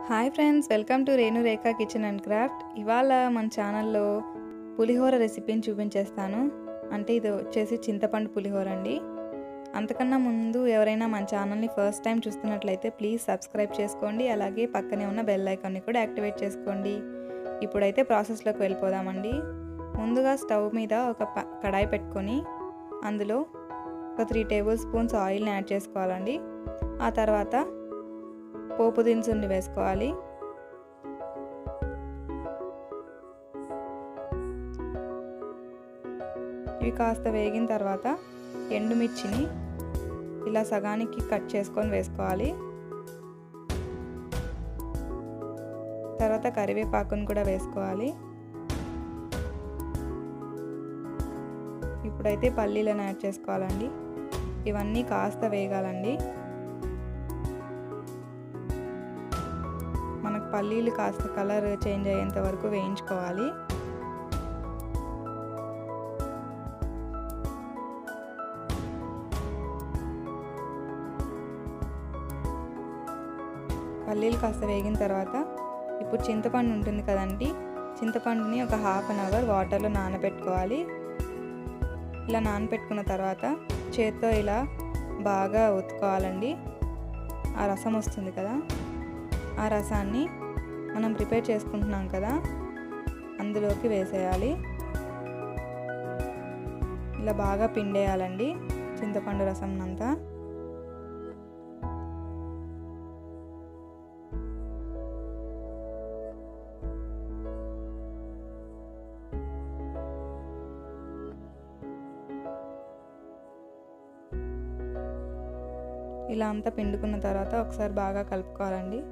hi friends welcome to Renu Rekha kitchen and craft ఇవాళ మన ఛానల్లో పులిహోర రెసిపీని చూపించేస్తాను అంటే ఇది వచ్చేసి చింతపండు పులిహోర అండి అంతకన్నా ముందు ఎవరైనా మన ఛానల్ని ఫస్ట్ టైం చూస్తున్నట్లయితే ప్లీజ్ సబ్స్క్రైబ్ చేసుకోండి అలాగే పక్కనే ఉన్న బెల్ ఐకాన్ని కూడా యాక్టివేట్ చేసుకోండి ఇప్పుడైతే ప్రాసెస్లోకి వెళ్ళిపోదామండి ముందుగా స్టవ్ మీద ఒక ప కడాయి పెట్టుకొని అందులో ఒక త్రీ టేబుల్ స్పూన్స్ ఆయిల్ని యాడ్ చేసుకోవాలండి ఆ తర్వాత పోపు దినుసుల్ని వేసుకోవాలి ఇవి కాస్త వేగిన తర్వాత ఎండుమిర్చిని ఇలా సగానికి కట్ చేసుకొని వేసుకోవాలి తర్వాత కరివేపాకును కూడా వేసుకోవాలి ఇప్పుడైతే పల్లీలను యాడ్ చేసుకోవాలండి ఇవన్నీ కాస్త వేగాలండి మనకు పల్లీలు కాస్త కలర్ చేంజ్ అయ్యేంత వరకు వేయించుకోవాలి పల్లీలు కాస్త వేగిన తర్వాత ఇప్పుడు చింతపండు ఉంటుంది కదండి చింతపండుని ఒక హాఫ్ అన్ అవర్ వాటర్లో నానబెట్టుకోవాలి ఇలా నానబెట్టుకున్న తర్వాత చేత్తో ఇలా బాగా ఉతుకోవాలండి ఆ రసం వస్తుంది కదా ఆ రసాన్ని మనం ప్రిపేర్ చేసుకుంటున్నాం కదా అందులోకి వేసేయాలి ఇలా బాగా పిండేయాలండి చింతపండు రసం అంతా ఇలా అంతా పిండుకున్న తర్వాత ఒకసారి బాగా కలుపుకోవాలండి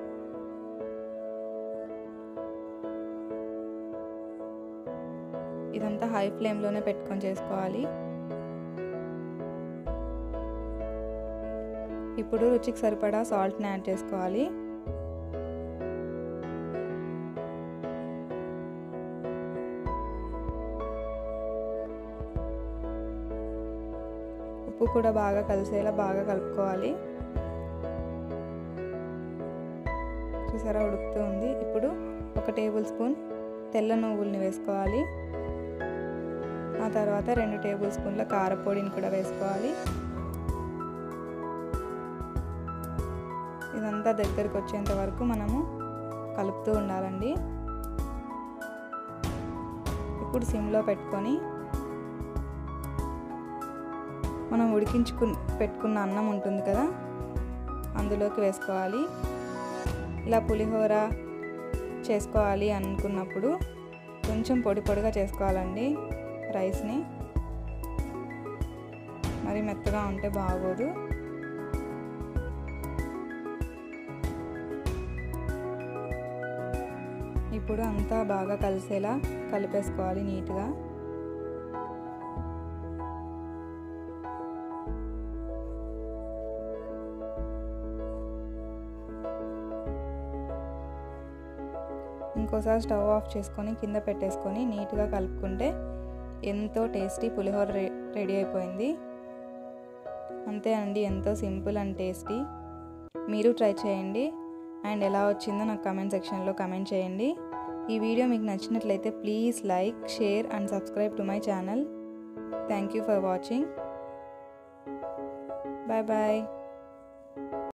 ఇదంతా హై ఫ్లేమ్లోనే పెట్టుకొని చేసుకోవాలి ఇప్పుడు రుచికి సరిపడా సాల్ట్ని యాడ్ చేసుకోవాలి ఉప్పు కూడా బాగా కలిసేలా బాగా కలుపుకోవాలి చూసారా ఉడుకుతూ ఉంది ఇప్పుడు ఒక టేబుల్ స్పూన్ తెల్ల నువ్వుల్ని వేసుకోవాలి ఆ తర్వాత రెండు టేబుల్ స్పూన్ల కారపొడిని కూడా వేసుకోవాలి ఇదంతా దగ్గరకు వచ్చేంత వరకు మనము కలుపుతూ ఉండాలండి ఇప్పుడు సిమ్లో పెట్టుకొని మనం ఉడికించుకు పెట్టుకున్న అన్నం ఉంటుంది కదా అందులోకి వేసుకోవాలి ఇలా పులిహోర చేసుకోవాలి అనుకున్నప్పుడు కొంచెం పొడి పొడిగా చేసుకోవాలండి రైస్ని మరి మెత్తగా ఉంటే బాగోదు ఇప్పుడు అంతా బాగా కలిసేలా కలిపేసుకోవాలి నీట్గా ఇంకోసారి స్టవ్ ఆఫ్ చేసుకొని కింద పెట్టేసుకొని నీట్గా కలుపుకుంటే ఎంతో టేస్టీ పులిహోర రెడీ అయిపోయింది అంతే అండి ఎంతో సింపుల్ అండ్ టేస్టీ మీరు ట్రై చేయండి అండ్ ఎలా వచ్చిందో నాకు కమెంట్ సెక్షన్లో కమెంట్ చేయండి ఈ వీడియో మీకు నచ్చినట్లయితే please like share and subscribe to my channel thank you for watching bye bye